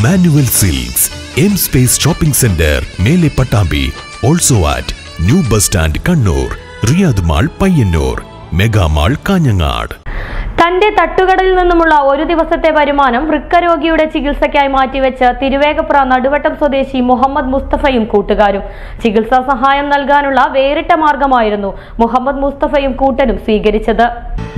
manual silks M space shopping centre Mele Pattambi also at new bus stand Kannur Riyadh mall Payyannur mega mall Kanhangad തന്റെ തട്ടുകടയിൽ നിന്നുമുള്ള ഒരു ദിവസത്തെ വരുമാനം വൃക്കരോഗിയുടെ ചികിത്സയ്ക്കായി മാറ്റിവെച്ച് തിരുവേഗപ്പുറ നടുവട്ടം സ്വദേശി മുഹമ്മദ് മുസ്തഫയും കൂട്ടുകാരും ചികിത്സാ സഹായം നൽകാനുള്ള വേറിട്ട മാർഗമായിരുന്നു മുഹമ്മദ് മുസ്തഫയും കൂട്ടരും സ്വീകരിച്ചത്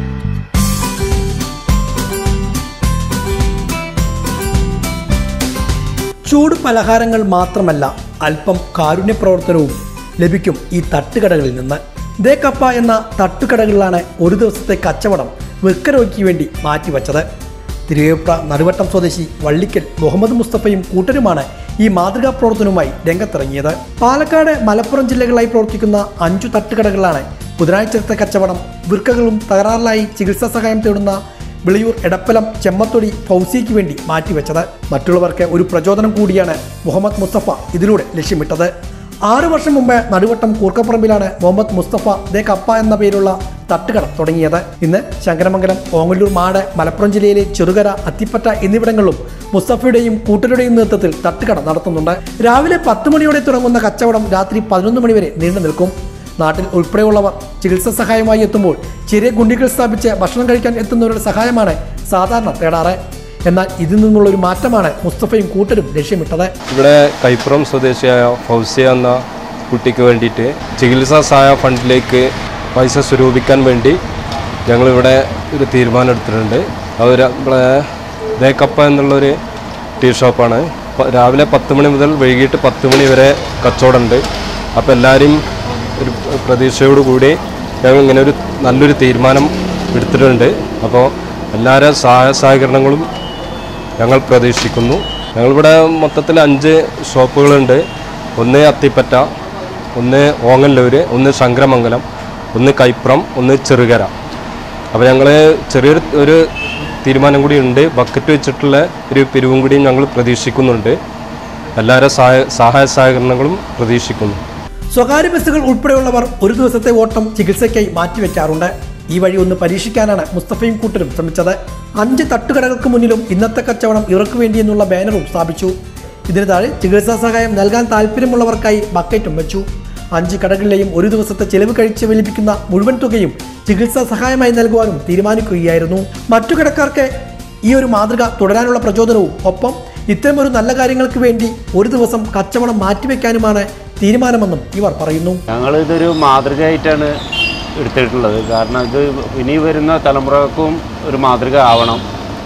ചൂട് പലഹാരങ്ങൾ മാത്രമല്ല അല്പം കാരുണ്യ പ്രവർത്തനവും ലഭിക്കും ഈ തട്ടുകടകളിൽ നിന്ന് ദേ കപ്പ എന്ന തട്ടുകടകളിലാണ് ഒരു ദിവസത്തെ കച്ചവടം വൃക്കരോഗിക്ക് വേണ്ടി മാറ്റിവെച്ചത് തിരുവേപ്ര നടുവട്ടം സ്വദേശി വള്ളിക്കൽ മുഹമ്മദ് മുസ്തഫയും കൂട്ടരുമാണ് ഈ മാതൃകാ പ്രവർത്തനവുമായി രംഗത്തിറങ്ങിയത് പാലക്കാട് മലപ്പുറം ജില്ലകളായി പ്രവർത്തിക്കുന്ന അഞ്ചു തട്ടുകടകളിലാണ് ബുധനാഴ്ചത്തെ കച്ചവടം വൃക്കകളും തകരാറിലായി ചികിത്സാ സഹായം തേടുന്ന വിളിയൂർ എടപ്പലം ചെമ്മത്തൊടി ഫൗസിക്ക് വേണ്ടി മാറ്റിവെച്ചത് മറ്റുള്ളവർക്ക് ഒരു പ്രചോദനം കൂടിയാണ് മുഹമ്മദ് മുസ്തഫ ഇതിലൂടെ ലക്ഷ്യമിട്ടത് ആറു വർഷം മുമ്പ് നടുവട്ടം കൂർക്കപ്പറമ്പിലാണ് മുഹമ്മദ് മുസ്തഫ ദേ കപ്പ എന്ന പേരുള്ള തട്ടുകട തുടങ്ങിയത് ഇന്ന് ശങ്കരമംഗലം ഓങ്ങല്ലൂർ മാട് മലപ്പുറം ജില്ലയിലെ ചെറുകര അത്തിപ്പറ്റ എന്നിവിടങ്ങളിലും മുസ്തഫയുടെയും കൂട്ടരുടെയും നേതൃത്വത്തിൽ തട്ടുകട നടത്തുന്നുണ്ട് രാവിലെ പത്ത് മണിയോടെ തുടങ്ങുന്ന കച്ചവടം രാത്രി പതിനൊന്ന് മണിവരെ നീണ്ടു നിൽക്കും നാട്ടിൽ ഉൾപ്പെടെയുള്ളവർ ചികിത്സാ സഹായമായി എത്തുമ്പോൾ ചെറിയ ഗുണ്ടികൾ സ്ഥാപിച്ച് ഭക്ഷണം കഴിക്കാൻ എത്തുന്നവരുടെ സഹായമാണ് സാധാരണ തേടാറ് എന്നാൽ ഇതിൽ നിന്നുള്ള ഒരു മാറ്റമാണ് മുസ്തഫയും കൂട്ടരും ലക്ഷ്യമിട്ടത് ഇവിടെ കൈപ്പുറം സ്വദേശിയായ ഫൗസിയ എന്ന കുട്ടിക്ക് വേണ്ടിയിട്ട് ചികിത്സാ സഹായ ഫണ്ടിലേക്ക് പൈസ സ്വരൂപിക്കാൻ വേണ്ടി ഞങ്ങളിവിടെ ഒരു തീരുമാനം എടുത്തിട്ടുണ്ട് അവർ നമ്മളെ ദേക്കപ്പ എന്നുള്ളൊരു ടീ ഷോപ്പാണ് പ- രാവിലെ പത്ത് മണി മുതൽ വൈകിട്ട് പത്ത് മണി വരെ കച്ചവടമുണ്ട് അപ്പോൾ എല്ലാവരും ഒരു പ്രതീക്ഷയോടുകൂടി ഞങ്ങൾ ഇങ്ങനെ ഒരു നല്ലൊരു തീരുമാനം എടുത്തിട്ടുണ്ട് അപ്പോൾ എല്ലാവരുടെ സഹായ സഹകരണങ്ങളും ഞങ്ങൾ പ്രതീക്ഷിക്കുന്നു ഞങ്ങളിവിടെ മൊത്തത്തിൽ അഞ്ച് ഷോപ്പുകളുണ്ട് ഒന്ന് അത്തിപ്പറ്റ ഒന്ന് ഓങ്ങല്ലൂര് ഒന്ന് ശങ്കരമംഗലം ഒന്ന് കൈപ്പുറം ഒന്ന് ചെറുകര അപ്പോൾ ഞങ്ങൾ ചെറിയൊരു ഒരു തീരുമാനം കൂടി ഉണ്ട് ബക്കറ്റ് വെച്ചിട്ടുള്ള ഒരു പിരിവും കൂടിയും ഞങ്ങൾ പ്രതീക്ഷിക്കുന്നുണ്ട് എല്ലാവരുടെ സഹായ സഹായ സഹകരണങ്ങളും പ്രതീക്ഷിക്കുന്നു സ്വകാര്യ ബസ്സുകൾ ഉൾപ്പെടെയുള്ളവർ ഒരു ദിവസത്തെ ഓട്ടം ചികിത്സയ്ക്കായി മാറ്റിവെക്കാറുണ്ട് ഈ വഴി ഒന്ന് പരീക്ഷിക്കാനാണ് മുസ്തഫയും കൂട്ടരും ശ്രമിച്ചത് അഞ്ച് തട്ടുകടകൾക്ക് മുന്നിലും ഇന്നത്തെ കച്ചവടം ഇവർക്ക് വേണ്ടി എന്നുള്ള ബാനറും സ്ഥാപിച്ചു ഇതിന് താഴെ ചികിത്സാ സഹായം നൽകാൻ താല്പര്യമുള്ളവർക്കായി ബക്കറ്റും വെച്ചു അഞ്ച് കടകളിലെയും ഒരു ദിവസത്തെ ചെലവ് കഴിച്ച് വലിപ്പിക്കുന്ന മുഴുവൻ തുകയും ചികിത്സാ സഹായമായി നൽകുവാനും തീരുമാനിക്കുകയായിരുന്നു മറ്റു കടക്കാർക്ക് ഈ ഒരു മാതൃക തുടരാനുള്ള പ്രചോദനവും ഒപ്പം ഇത്തരമൊരു നല്ല കാര്യങ്ങൾക്ക് വേണ്ടി ഒരു ദിവസം കച്ചവടം മാറ്റിവെക്കാനുമാണ് തീരുമാനമെന്നും ഇവർ പറയുന്നു ഞങ്ങൾ ഇതൊരു മാതൃകയായിട്ടാണ് എടുത്തിട്ടുള്ളത് കാരണം ഇത് ഇനി വരുന്ന തലമുറക്കും ഒരു മാതൃക ആവണം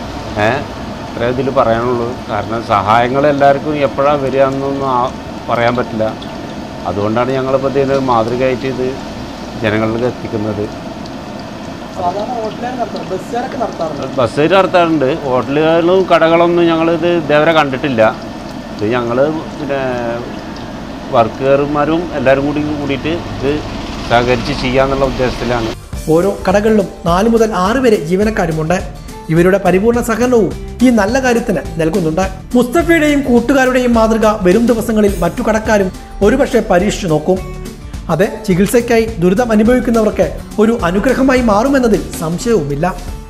ഏ അത്രേ ഇതിൽ പറയാനുള്ളൂ കാരണം സഹായങ്ങൾ എല്ലാവർക്കും എപ്പോഴാണ് വരിക എന്നൊന്നും ആ- പറയാൻ പറ്റില്ല അതുകൊണ്ടാണ് ഞങ്ങളിപ്പോൾ ഇതിന് മാതൃകയായിട്ട് ഇത് ജനങ്ങളിലേക്ക് എത്തിക്കുന്നത് ബസ് നടത്താറുണ്ട് ഹോട്ടലുകളിലും കടകളൊന്നും ഞങ്ങളിത് ഇതേവരെ കണ്ടിട്ടില്ല ഇത് ഞങ്ങൾ പിന്നെ വർക്കുകാരന്മാരും എല്ലാവരും കൂടി കൂടിയിട്ട് ഇത് സഹകരിച്ച് ചെയ്യാന്നുള്ള ഉദ്ദേശത്തിലാണ് ഓരോ കടകളിലും നാല് മുതൽ ആറ് വരെ ജീവനക്കാരുമുണ്ട് ഇവരുടെ പരിപൂർണ സഹകരണവും ഈ നല്ല കാര്യത്തിന് നൽകുന്നുണ്ട് മുസ്തഫയുടെയും കൂട്ടുകാരുടെയും മാതൃക വരും ദിവസങ്ങളിൽ മറ്റു കടക്കാരും ഒരുപക്ഷെ പരീക്ഷിച്ചു നോക്കും അത് ചികിത്സയ്ക്കായി ദുരിതം അനുഭവിക്കുന്നവർക്ക് ഒരു അനുഗ്രഹമായി മാറുമെന്നതിൽ സംശയവുമില്ല